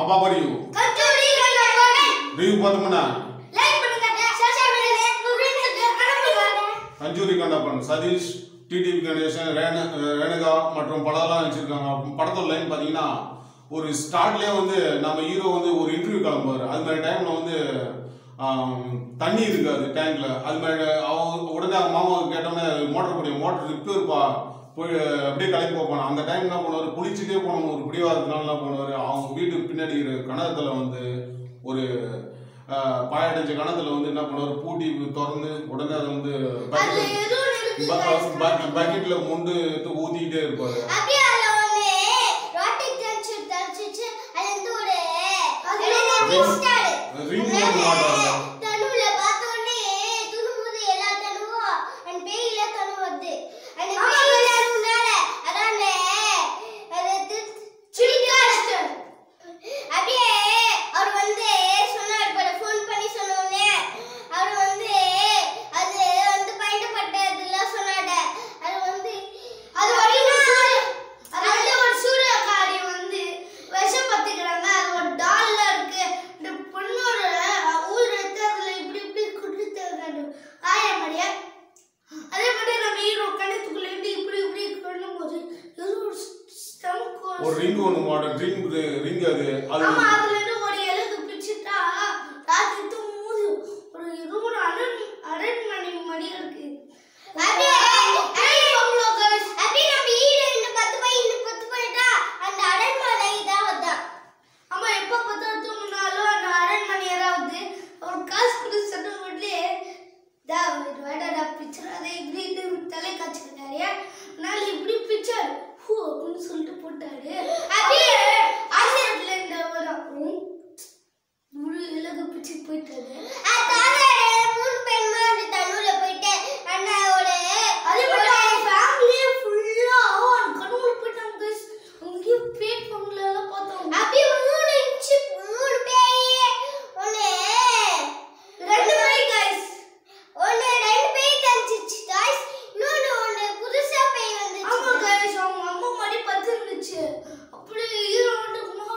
அப்பா பரியு கட்டுரை கண்டோம் ரிவ்யூ பார்த்தோம்னா லைக் பண்ணுங்க சோஷியல் மீடியால ஃப்ரெண்ட்ஸ்க்கு அனுப்புங்க கஞ்சூரி கண்டப்பன் சதீஷ் டிடிவி கணேசன் ரேணு ரேணுகா மற்றும் படம்லாம் வச்சிருக்காங்க படத்தோட லைன் பார்த்தீங்கன்னா ஒரு ஸ்டார்ட்லேயே வந்து நம்ம ஹீரோ வந்து ஒரு இன்டர்வியூ கிளம்புவார் அது மாதிரி டைமில் வந்து ஆம், தண்ணி இருக்காது டேங்க்ல அது மாதிரி அவங்க உடனே அவங்க மாமா கேட்டோன்னே மோட்டர் கூடிய மோட்டர் ரிப்பேர்ப்பா போய் அப்படியே கிளம்பி போப்பான் அந்த டைம் என்ன பண்ணுவார் குளிச்சுட்டே போனோம் ஒரு பிடிவாதத்தினால என்ன பண்ணுவார் அவங்க வீட்டுக்கு பின்னாடி இருக்கிற கணத்துல வந்து ஒரு ஆஹ், பாயடைஞ்ச கணத்துல வந்து என்ன பண்ணுவார் பூட்டி திறந்து உடனே அதை வந்து அது ஏதோ இருக்கு பக்கெட்ல முண்டு எடுத்து ஊத்திக்கிட்டே இருப்பாரு அப்படியே அதுல வந்து ராட்டிக் தச்சு தச்சுச்சு அது வந்து ஒரு ring ஒண்ணு மாட்டுவாங்க. தனுல பார்த்த உடனே துணுமுது எல்லா தனுவும் அண்ட் பேயில தனு வருது அந்த பேயில தனுனால அதான் அது சிரிக்காஸ்டர் அப்படியே அவர் வந்து சொன்னார் பாரு ஃபோன் பண்ணி சொன்னோடனே அவர் வந்து அது வந்து பயன்பட்டதெல்லாம் சொன்னாட அது வந்து அது வரைக்கும் அது வந்து ஒரு சூரியகாரி வந்து விஷம் பத்துக்கிறாங்க அது ஒரு டால்ல இருக்கு இந்த பொண்ணோட ஊர் எடுத்து அதுல இப்படி இப்படி குடுத்து ஆயமடியா அதே மாதிரி நம்ம ஹீரோ கணத்துக்குள்ள இருந்து இப்படி இப்படி பண்ணும்போது ஏதோ ஒரு ஸ்டம்ப் ஒரு ரிங் ஒன்று மாடல் ரிங் ரிங் அது அது ஆமா அதுல இருந்து ஒரு எலுக்கு பிச்சுட்டா ராத்திரி தூங்கும்போது ஒரு ஏதோ ஒரு அரண் அரண்மனை மணி இருக்கு அப்படியே அப்படியே நம்ம ஈடு இந்த பத்து பை இந்த பத்து பைட்டா அந்த அரண்மனை தான் வந்தா ஆமா எப்ப பார்த்தா தூங்கினாலும் அந்த அரண்மனை ஏதாவது ஒரு காசு கொடுத்து சட்டை போட்டு டா இது வேடாடா பிக்சர் அதை இப்படி இது தலை காய்ச்சிக்கிட்டாரு அதனால இப்படி பிக்சர் ஹூ அப்படின்னு சொல்லிட்டு போட்டாரு அப்படியே ஆசிரியத்துல இந்த ஒரு முழு இலகு பிச்சு போயிட்டாரு மூணு பெண்மா அந்த தண்ணுல போயிட்டு அண்ணாவோட அதே மாதிரி ஃபேமிலியே ஃபுல்லா அவன் கனவுல போயிட்டாங்க guys. அங்கேயே பேய் பொண்ணுல எல்லாம் பார்த்தோம் அப்படியே மூணு இன்ச்சு மூணு பேய் ஒண்ணு ரெண்டு பேய் guys ஒண்ணு ரெண்டு பேய் தந்துச்சு guys இன்னொன்னு ஒண்ணு புதுசா பேய் வந்துச்சு ஆமா guys அவங்க அம்மா மாதிரி பத்து இருந்துச்சு அப்படியே ஹீரோ வந்து குமா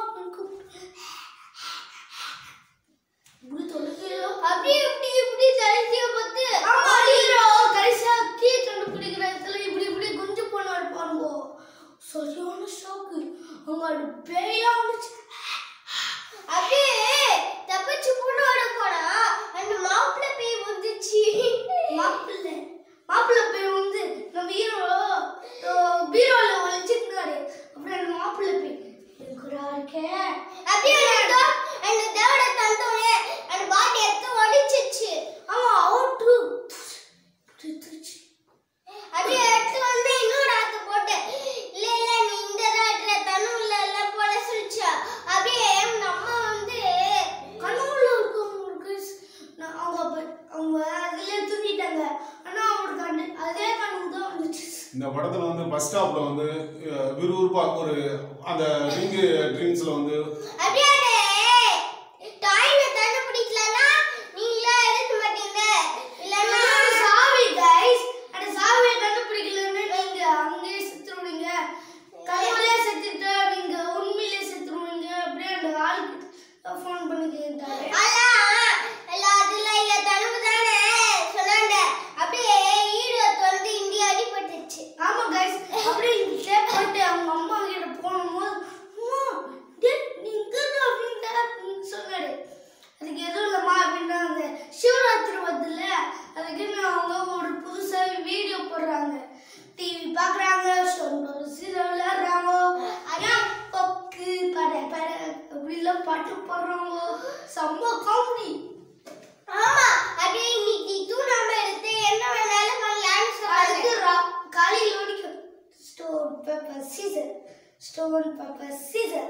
இப்படி தொலைக்கையில அப்படியே இப்படி இப்படி தலைக்கிய பார்த்து ஆமா ஹீரோ கடைசியா கீ கண்டுபிடிக்கிற இடத்துல இப்படி இப்படி குஞ்சு போனா இருப்பானுங்க சரியான ஷாக்கு அவங்க அது பேயா வந்துச்சு அப்படியே தப்பிச்சு பொண்ணோட போனா அந்த மாப்பிள்ளை பேய் வந்துச்சு மாப்பிள்ளை மாப்பிள்ளை பேய் வந்து நம்ம ஹீரோ பீரோல ஒளிச்சிருந்தாரு அப்புறம் அந்த மாப்பிள்ளை பேய் எங்கடா இருக்க அப்படியே அந்த அந்த தேவட தந்தோனே அந்த பாட்டி எடுத்து ஒடிச்சிச்சு ஆமா அவுட்டு திருச்சு அப்படியே எடுத்து வந்து இன்னொரு ஆத்து போட்டு இல்ல இல்ல நீ இந்த ராட்ல தனுல எல்லாம் போட சொல்லிச்சா அப்படியே நம்ம வந்து கனவுல இருக்கவங்களுக்கு நான் அவங்க அப்ப- அவங்க அதுலயே தூங்கிட்டாங்க ஆனா அவங்களுக்கு அந்த அதே கனவு தான் வந்துச்சு இந்த படத்துல வந்து பஸ் ஸ்டாப்ல வந்து அஹ், விறுவிறுப்பா ஒரு அந்த ரிங் ட்ரிங்க்ஸ்ல வந்து அப்படியே டாய்ல தண்ணி பிடிக்கலனா நீங்களா எடுக்க மாட்டீங்க இல்லனா சாவி கைஸ் அந்த சாவியை கண்டுபிடிக்கலன்னா நீங்க அங்கேயே செத்துருவீங்க கனவுலயே செத்துட்டா நீங்க உண்மையிலே செத்துருவீங்க அப்படியே அந்த ஆளுக்கு ஃபோன் பண்ணி கேட்டாரு அதுல இல்ல தனுவு தானே சொன்னாங்க அப்படியே ஈடுவத்து வந்து இந்தியா அடிபட்டுச்சு ஆமா கைஸ் அப்படியே இங்கே போயிட்டு அவங்க அம்மா கிட்ட போகும்போது அம்மா டேய் நீங்க தான் அப்படின்டா அப்படின்னு சொன்னாரு அதுக்கு எதுவும் இல்லம்மா அப்படின்னா அந்த சிவராத்திரி வருதுல்ல அதுக்கு அவங்க ஒரு புதுசா வீடியோ போடுறாங்க டிவி பாக்குறாங்க சீரியல் விளையாடுறாங்க அதான் கொக்கு பட பட அப்படிலாம் பாட்டு போடுறாங்க செம்ம காமெடி ஆமா அப்படியே இன்னைக்கு தூணாம எடுத்து என்ன வேணாலும் பண்ணலாம்னு சொன்னாங்க காலையில் ஓடிக்கும் stone paper scissor stone paper scissor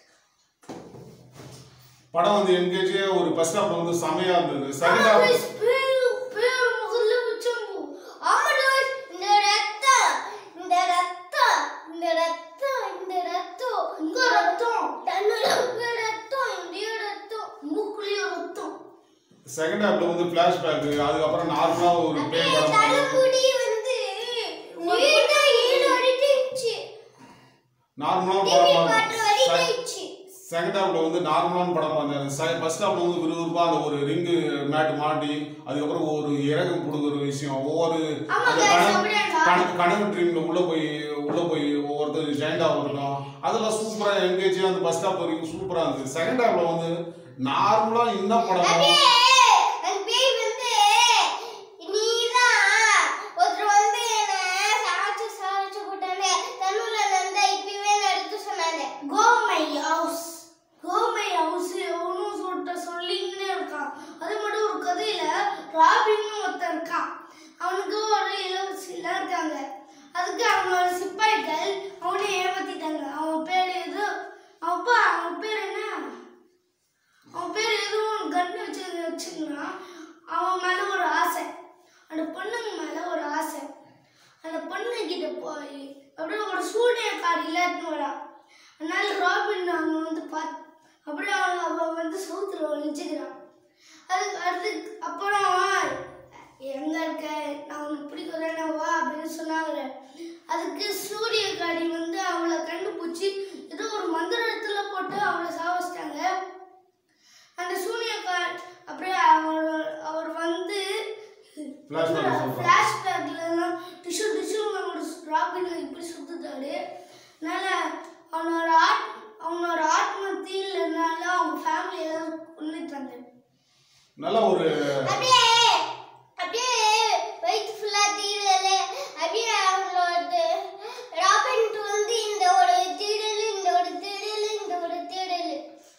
படம் வந்து என்கேஜே ஒரு பஸ் ஸ்டாப்ல வந்து செமையா இருந்தது செகண்ட் ஹாஃப் இந்த ரத்தம் இந்த ரத்தம் இந்த ரத்தம் இந்த ரத்தம் இங்க ரத்தம் தன்னுல இங்க ரத்தம் இங்கேயும் ரத்தம் மூக்குலயும் ரத்தம் செகண்ட் ஹாஃப்ல வந்து ஃபிளாஷ்பேக் அதுக்கப்புறம் நார்மலா ஒரு பேய் படம் மாதிரி. தலைமுடி வந்து நீட்டா ஈடு அடிட்டுச்சு நார்மலா டிவி படம் பாட்டு மாதிரி. அடிட்டுச்சு செகண்ட் ஹாஃப்ல வந்து நார்மலான படம் அந்த ஃபர்ஸ்ட் ஹாஃப்ல வந்து விறுவிறுப்பா அந்த ஒரு ரிங்கு மேட் மாட்டி அதுக்கப்புறம் ஒரு இறகு புடுங்குற விஷயம் ஒவ்வொரு ஆமா அந்த guys, கனவு அப்படியேதான். கனவு கனவு ட்ரீம்ல உள்ள போய் உள்ள போய் ஒவ்வொருத்தர் ஜாயிண்ட் ஆகட்டும் அதெல்லாம் சூப்பரா என்கேஜ் அந்த ஃபர்ஸ்ட் ஹாஃப் வரைக்கும் சூப்பரா இருந்துச்சு செகண்ட் ஹாஃப்ல வந்து நார்மலா என்ன படம் அப்படியே அந்த பேய் வந்து நீதான் ஒருத்தர் வந்து என்ன சாச்சு சாச்சு போட்டானே தன்னுல நந்தா இப்பவே நான் எடுத்து சொன்னானே go my house go my house அவனும் சொல்லிட்ட சொல்லிங்கன்னே இருக்கான் அது மட்டும் ஒரு கதையில ராபின்னு ஒருத்தன் இருக்கான் அவனுக்கு ஒரு இளவரசிலாம் இருக்காங்க அதுக்கு அவனோட சிப்பாய்கள் அவனை ஏமாத்திட்டாங்க அவன் பேர் எது அப்பா அவன் பேர் என்ன அவன் பேர் எதுவும் கன் வச்சு வச்சுங்கன்னா அவன் மேல ஒரு ஆசை அந்த பொண்ணுங்க மேல ஒரு ஆசை அந்த பொண்ணு கிட்ட போய் அப்படியே ஒரு சூனிய கார் இல்லாட்டுன்னு வரா அதனால ராபின் அவங்க வந்து பார்த்து அப்படியே அவன் அவன் வந்து சவுத்துல ஒழிச்சுக்கிறான் அதுக்கு அடுத்து அப்புறம் எங்க இருக்க நான் உனக்கு பிடிக்கலன்னா வா அப்படின்னு சொன்னாங்க அதுக்கு சூரியகாரி வந்து அவளை கண்டுபிடிச்சி ஏதோ ஒரு மந்திரத்துல போட்டு அவளை சாவச்சிட்டாங்க அந்த சூனியக்கார் அப்படியே அவர் அவர் வந்து Flashback சொல்றான். ஃப்ளாஷ்பேக்லாம் டிஷ்யூ டிஷ்யூ அவனோட ராபின் இப்படி சுத்துட்டாரு அதனால அவனோட ஆட் அவனோட ஆத்ம தீலனால அவங்க ஃபேமிலி எல்லாம் கொண்டுட்டாங்க நல்ல ஒரு அப்படியே அப்படியே வயிற்று ஃபுல்லா தீரல அப்படியே அவங்களோட ராபின் வந்து இந்த ஒரு திருடல் இந்த ஒரு திருடல் இந்த ஒரு திருடல்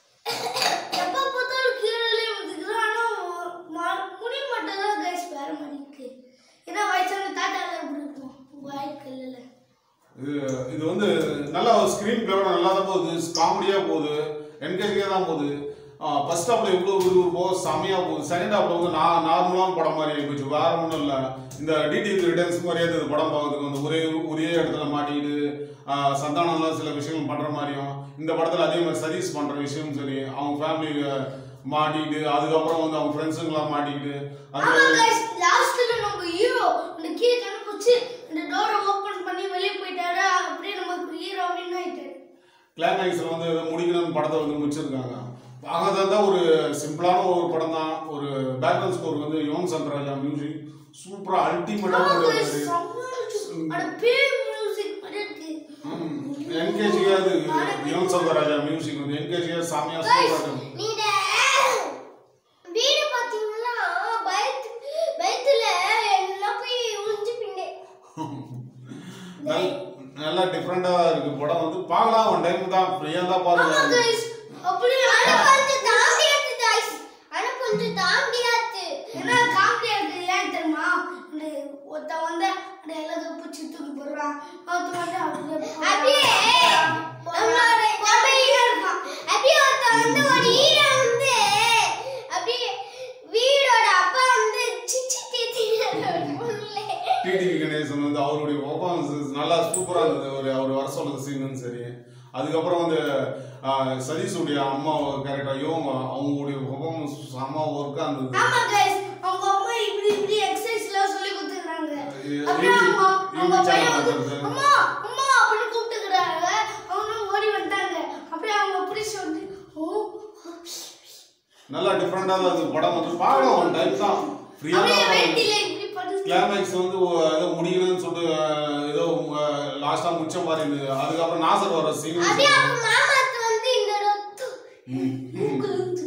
எப்ப பார்த்தாலும் கீழே வந்துக்குது ஆனா ம- முடி மட்டும் தான் கைஸ் வேற மாதிரி இருக்கு ஏன்னா வயசான தாத்தால இப்படி இருக்கும் வாய்க்கு இல்லை இது இது வந்து நல்லா ஸ்க்ரீன் பிளேயோட நல்லா தான் போகுது காமெடியாக போகுது என்கேஜிங்காக தான் போகுது ஃபர்ஸ்ட் ஹாஃப்ல எவ்வளோ விறுவிறுப்போ செமையாக போகுது செகண்ட் ஹாஃப்ல வந்து நான் நார்மலான படம் மாதிரி ஆகிப்போச்சு வேற ஒன்றும் இல்லை இந்த டிடிவி ரிட்டர்ன்ஸ் மாதிரியே இருந்தது படம் பார்க்கறதுக்கு வந்து ஒரே ஒரே இடத்துல மாட்டிக்கிட்டு ஆஹ் சந்தானம்லாம் சில விஷயங்கள் பண்ணுற மாதிரியும் இந்த படத்தில் அதே மாதிரி சதீஷ் பண்ணுற விஷயமும் சரி அவங்க ஃபேமிலி மாட்டிக்கிட்டு அதுக்கப்புறம் வந்து அவங்க ஃப்ரெண்ட்ஸுங்களாம் மாட்டிக்கிட்டு அது ஆமா கைஸ் லாஸ்ட்ல நம்ம ஹீரோ அந்த கீ கண்டுபிடிச்சு அந்த டோரை ஓபன் பண்ணி வெளிய போயிட்டாரு அப்படியே நமக்கு ஹீரோ வின் ஆயிட்டாரு கிளைமேக்ஸில் வந்து ஏதோ முடிக்கணும்னு படத்தை வந்து முடிச்சிருக்காங்க அங்கே தான் ஒரு சிம்பிளான ஒரு படம் தான் ஒரு பேக்ரவுண்ட் ஸ்கோர் வந்து யுவன் சங்கர் ராஜா மியூசிக் சூப்பராக அல்டிமேட்டாக ஆமா ஒரு guys, செம்ம இருந்துச்சு. அட பேய் மியூசிக் மாதிரி இருக்கு என்கேஜியாக அது யுவன் சங்கர் ராஜா மியூசிக் வந்து என்கேஜியாக சாமியாக Guys, சூப்பராக நீங்க வீடு பாத்தீங்கன்னா பயத்து பயத்துல எல்லாம் போய் உறிஞ்சுப்பீங்க நல்லா டிஃப்ரெண்டாக இருக்கு படம் வந்து பார்க்கலாம் ஒன் டைம் தான் ஃப்ரீயாக தான் ஆமா பாருங்க guys, அப்படியே ஆனா கொஞ்சம் தாண்டியாத்து guys. ஆனா கொஞ்சம் தாண்டியாத்து. ஏன்னா காமெடியா இருக்கு ஏன் தெரியுமா இந்த ஒருத்தன் வந்து அப்படியே எல்லாத்தையும் பிடிச்சி தூக்கி போடுறான் ஒருத்தன் வந்து அப்படியே நம்மளோட comedy-ஆ இருக்கான். அப்படியே ஒருத்தன் வந்து ஒரு hero வந்து அப்படியே வீடோட அப்பா வந்து சிச்சி தீத்தின்னு டிடிவி கணேசன் வந்து அவருடைய பர்ஃபார்மன்ஸ் நல்லா சூப்பராக இருந்தது ஒரு அவர் வர சொல்றது சீனும் சரி அதுக்கப்புறம் வந்து ஆஹ், சதீஷுடைய அம்மா கேரக்டர் இவங்க அவங்களுடைய பர்ஃபார்மன்ஸ் செம்ம ஒர்க்காக இருந்தது ஆமா guys, அவங்க அம்மா இப்படி இப்படி exercise எல்லாம் சொல்லி கொடுத்துக்கிறாங்க. இது அப்படியே YouTube- அவங்க அவங்க YouTube பையன் channel வந்து, பார்க்கறது. அம்மா, அம்மா அப்படின்னு கூப்பிட்டுக்கிறாங்க. அவனும் ஓடி வந்துட்டாங்க. அப்படியே அவங்க பிடிச்சு வந்து, ஓ, நல்லா டிஃப்ரெண்டாக தான் இருந்தது படம் வந்து பார்க்கலாம் ஒன் டைம் தான் ஃப்ரீயாக அப்படியே தான் வேட்டியில இப்படி படுத்து- கிளைமேக்ஸ் வந்து ஒ- ஏதோ முடியணும்னு சொல்லிட்டு ஆஹ், ஏதோ லாஸ்ட்டாக முடிச்ச மாதிரி இருந்தது அதுக்கப்புறம் நாசர் வர சீன் அப்படியே அவங்க மாமாத்து வந்து இந்த ரத்தம் மூக்குல இருந்து.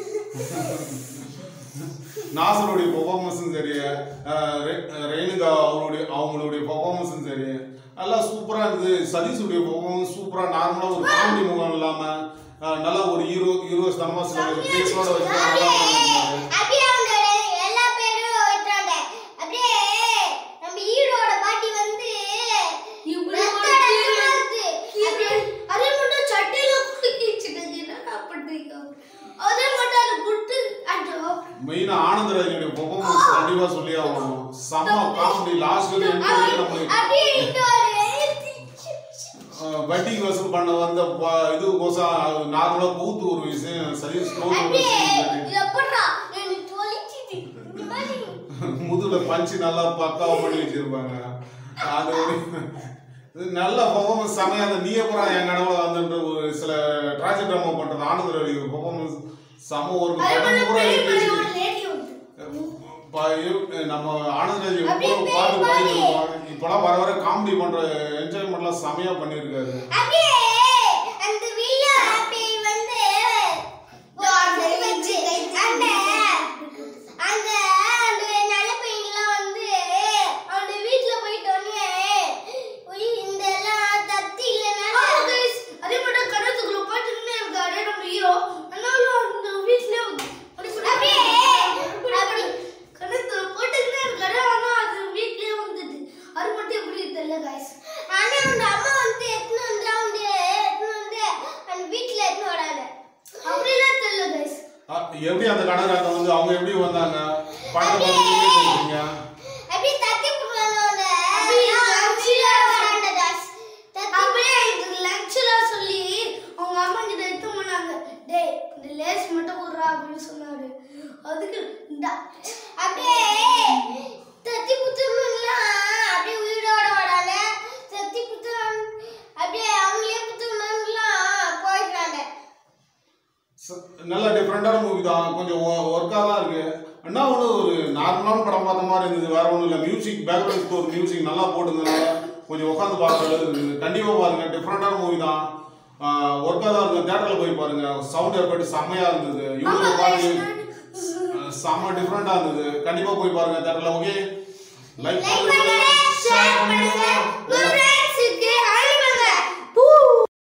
நாசருடைய பெர்ஃபார்மன்ஸும் சரி அஹ் ரெ- ரேணுகா அவருடைய அவங்களுடைய பெர்ஃபார்மன்ஸும் சரி நல்லா சூப்பராக இருந்தது சதீஷுடைய பெர்ஃபார்மன்ஸ் சூப்பராக நார்மலாக ஒரு காமெடி முகம் இல்லாமல் நல்லா ஒரு ஹீரோ ஹீரோஸ் தனமா சில பேஸோட வச்சு நல்லா பண்ணியிருந்தாரு. அப்படியே அவங்களோட எல்லா பேரும் வைத்தாங்க. அப்படியே நம்ம ஹீரோட பாட்டி வந்து ரத்தம் ரத்தமா இருக்கு. அப்படியே- அதே மட்டும் சட்டையில குலுக்கிச்சுட்டாங்க. என்னடா பண்றீங்க? அதே மட்டும் அந்த புட்டு அச்சோ. மெயினாக ஆனந்தராஜனுடைய பெர்ஃபார்மன்ஸ் கண்டிப்பாக சொல்லி ஆகணும் செம்ம காமெடி லாஸ்ட் வரைக்கும் அப்படியே- நம்மளுக்கு அப்படியே இன்னொரு அஹ் வட்டி வசூல் பண்ண வந்த ப- இது கோசம் நார்மலாக கூத்து ஒரு விஷயம் சதீஷ் க்ளோஸ் ஒரு அப்படியே விஷயம் இதை எப்படிடா? எனக்கு தொலைச்சிது. இந்த மாதிரி முதுகுல பஞ்சு நல்லா பக்காவா பண்ணி வச்சிருப்பாங்க அது ஒரு இது நல்ல பெர்ஃபார்மன்ஸ் செமையா அந்த நீயே புறா என் கனவுல வந்துன்ற ஒரு சில ட்ராஜி ட்ராமா பண்றது ஆனந்த ரவி பெர்ஃபார்மன்ஸ் செம ஒரு அது படம் மட்டும் பூரா பெரிய எடுத்து பெரிய வச்சிருக்கு. ஒரு lady உண்டு. ப- இரு- நம்ம ஆனந்தராஜ் அப்படியே எவ்வளவு பாட்டு பேர் பாடி. பாடிருப்பாங்க இப்பெல்லாம் வர வர காமெடி பண்ற என்ஜாய்மெண்ட்லாம் செமையா பண்ணியிருக்காரு அப்படியே அந்த வில்லா அப்படி வந்து door வச்சு அந்த அந்த அந்த நல்ல பையன்லாம் வந்து அவனோட வீட்ல போயிட்டோன்னே உய், இந்த எல்லாம் தத்தி இல்லைனால அதே மட்டும் கடத்துக்குள்ள போயிட்டுன்னு இருக்காரு நம்ம ஹீரோ ஆனாலும் அந்த வீட்ல அப்படியே அப்படி கடத்துல போட்டுக்கிட்டே இருக்காரு ஆனா அது வீட்லயே வந்துட்டு அது மட்டும் எப்படி தெரியல காய்ஸ் ஆனா அந்த அம்மா வந்து எத்தனை வந்து அவங்க எத்தனை வந்து அந்த வீட்ல எத்தனை வராங்க அப்படிலாம் தெரியல காய்ஸ் அ, எப்படி அந்த கனகராஜன் வந்து அவங்க எப்படி வந்தாங்க படத்தை பார்த்து நீங்களே சொல்றீங்க அப்படியே தட்டி போடுவாங்க அப்படியே லஞ்சில வராங்க காய்ஸ் அப்படியே இது லஞ்சில சொல்லி அவங்க அம்மா கிட்ட எடுத்து போனாங்க டேய் இந்த லேஸ் மட்டும் விடுறா அப்படின்னு சொன்னாரு அதுக்கு இந்த அப்படியே தத்தி புத்தகம்லாம் அப்படியே உயிரோட வராங்க தத்தி புத்தகம் அப்படியே அவங்களே புத்தகம்லாம் போயிடுறாங்க ச- நல்ல டிஃப்ரெண்டான மூவி தான் கொஞ்சம் ஒர்க்காக தான் இருக்கு என்ன ஒன்று ஒரு நார்மலான படம் பார்த்த மாதிரி இருந்தது வேற ஒன்றும் இல்லை மியூசிக் பேக்ரவுண்ட் ஸ்கோர் மியூசிக் நல்லா போட்டுருந்தனால கொஞ்சம் உட்காந்து பார்க்குற அளவுக்கு இருக்குது கண்டிப்பாக பாருங்க டிஃப்ரெண்டான மூவி தான் ஒர்க்காக தான் இருக்கு தேட்டரில் போய் பாருங்க சவுண்ட் எஃபெக்ட் செம்மையாக இருந்தது இவங்க பாருங்க அஹ், செம்ம டிஃப்ரெண்டாக இருந்தது கண்டிப்பாக போய் பாருங்க தேட்டரில் ஓகே லைக் லைக் பண்ணுங்க பண்ணுங்க ஷேர் ஷேர் பண்ணுங்க பண்ணுங்க ஒரு